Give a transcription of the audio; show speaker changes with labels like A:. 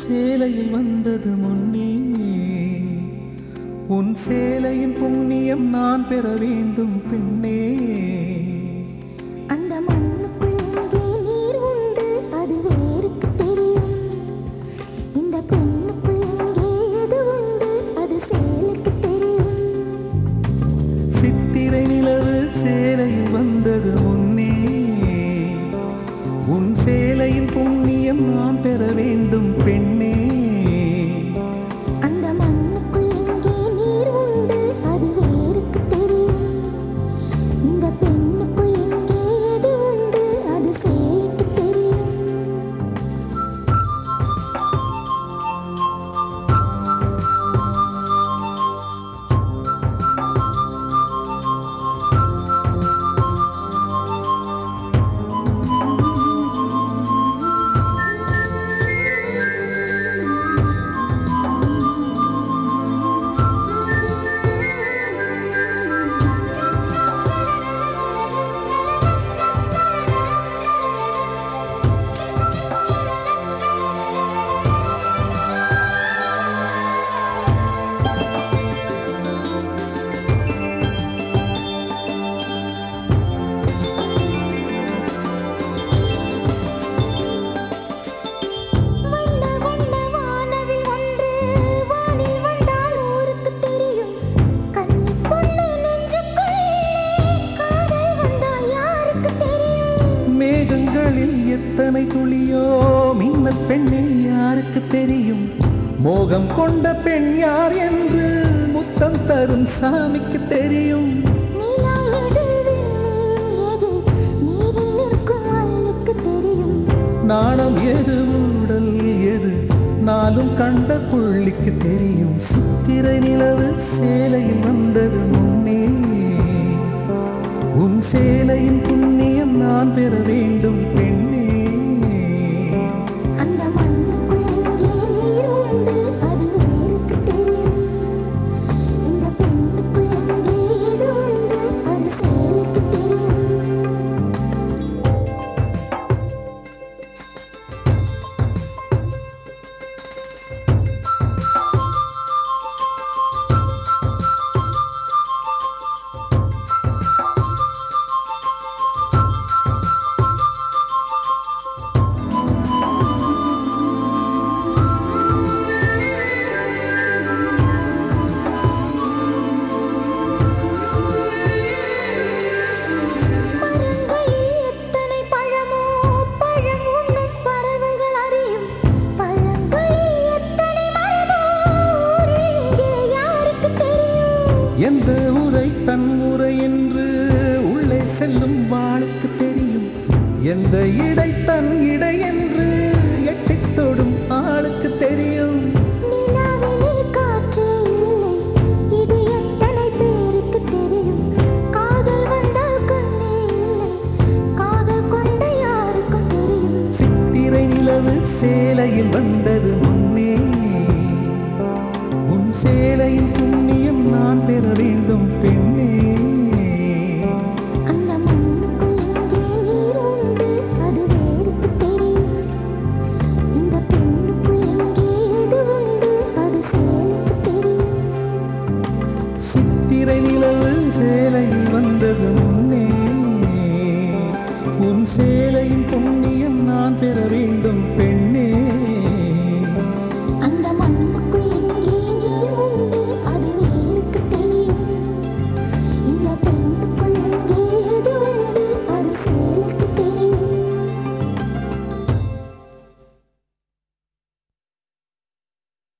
A: சேலையில் வந்தது முன்னே உன் சேலையின் புண்ணியம் நான் பெற வேண்டும் பெண்ணே
B: அந்த மண்ணுக்குள் எங்கே நீர் உண்டு அது வேருக்கு தெரியும் இந்த பெண்ணுக்குள் எங்கே எது உண்டு அது சேலுக்கு தெரியும்
A: சித்திரை நிலவு சேலையில் வந்தது முன்னே உன் சேலையின் புண்ணியம் நான் பெற வேண்டும் பெண்ணே
B: அந்த மண்ணுக்குள் எங்கே நீர் உண்டு அது வேருக்கு தெரியும் இந்த பெண்ணுக்குள் எங்கே எது உண்டு அது சேலுக்கு தெரியும் வண்ண வண்ண வானவில் ஒன்று வானில் வந்தால் ஊருக்கு தெரியும் கன்னி பொண்ணு நெஞ்சுக்குள்ளே காதல் வந்தால் யாருக்கு தெரியும்
A: மேகங்களில் எத்தனை துளியோ மின்னல் பெண்ணே யாருக்கு தெரியும் மோகம் கொண்ட பெண் யார் என்று முத்தம் தரும் சாமிக்கு தெரியும்
B: நிலா எது விண்மீன் எது நீரில் நிற்கும் அல்லுக்கு தெரியும்
A: நாணம் எது ஊடல் எது நாளும் கண்ட புள்ளிக்கு தெரியும் சித்திரை நிலவு சேலையில் வந்தது முன்னே உன் சேலையின் புண்ணியம் நான் பெற வேண்டும் பெண்ணே
B: அந்த மண்ணுக்குள் எங்கே நீர் உண்டு அது வேருக்கு தெரியும் இந்த பெண்ணுக்குள் எங்கே எது உண்டு அது சேலுக்கு தெரியும் மரங்களில் எத்தனை பழமோ பழம் உண்ணும் பறவைகள் அறியும் பழங்களில் எத்தனை மரமோ ஊரில் இங்கே யாருக்கு தெரியும்
A: எந்த உரை தன் உரை என்று உள்ளே செல்லும் வாளுக்கு தெரியும் எந்த இடை